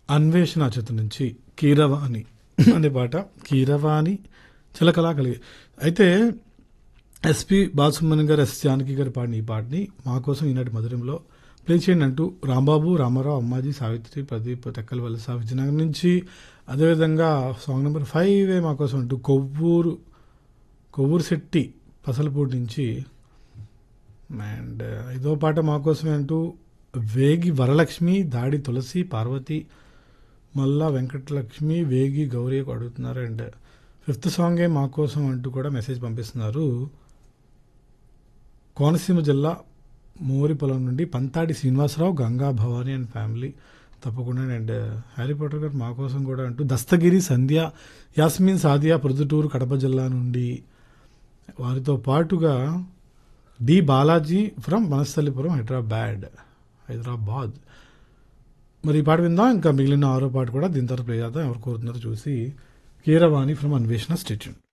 అన్వేషణ చిత్రం నుంచి కీరవాణి అనే పాట కీరవాణి చిలకలా కలిగి అయితే ఎస్పి బాలసుబ్రహ్మణ్యం గారు ఎస్ జానకి గారు పాడిన ఈ పాటని మా కోసం ఈనాటి మధురంలో ప్లే చేయండి అంటూ రాంబాబు రామారావు అమ్మాజీ సావిత్రి ప్రదీప్ తెక్కలవల్లి సా విజయనగరం నుంచి అదేవిధంగా సాంగ్ నెంబర్ ఫైవ్ మా కోసం అంటూ కొవ్వూరు కొవ్వూరు శెట్టి పసలపూడి నుంచి అండ్ ఐదో పాట మా కోసమే అంటూ వేగి వరలక్ష్మి దాడి తులసి పార్వతి మల్లా వెంకటలక్ష్మి వేగి గౌరీ అడుగుతున్నారు అండ్ ఫిఫ్త్ సాంగే మా కోసం అంటూ కూడా మెసేజ్ పంపిస్తున్నారు కోనసీమ జిల్లా మోరిపొలం నుండి పంతాడి శ్రీనివాసరావు గంగా భవాని అండ్ ఫ్యామిలీ తప్పకుండా అండ్ హ్యారీ పాటర్ గారు మా కోసం కూడా అంటూ దస్తగిరి సంధ్య యాస్మిన్ సాదియా ప్రొద్దుటూరు కడప జిల్లా నుండి వారితో పాటుగా డి బాలాజీ ఫ్రమ్ మనస్థలిపురం హైదరాబాద్ హైదరాబాద్ మరి ఈ పాట విందాం ఇంకా మిగిలిన ఆరో పాట కూడా దీని తర్వాత ప్లే చేద్దాం ఎవరు కోరుతున్నారో చూసి కీరవాణి ఫ్రమ్ అన్వేషణ స్టేట్యూన్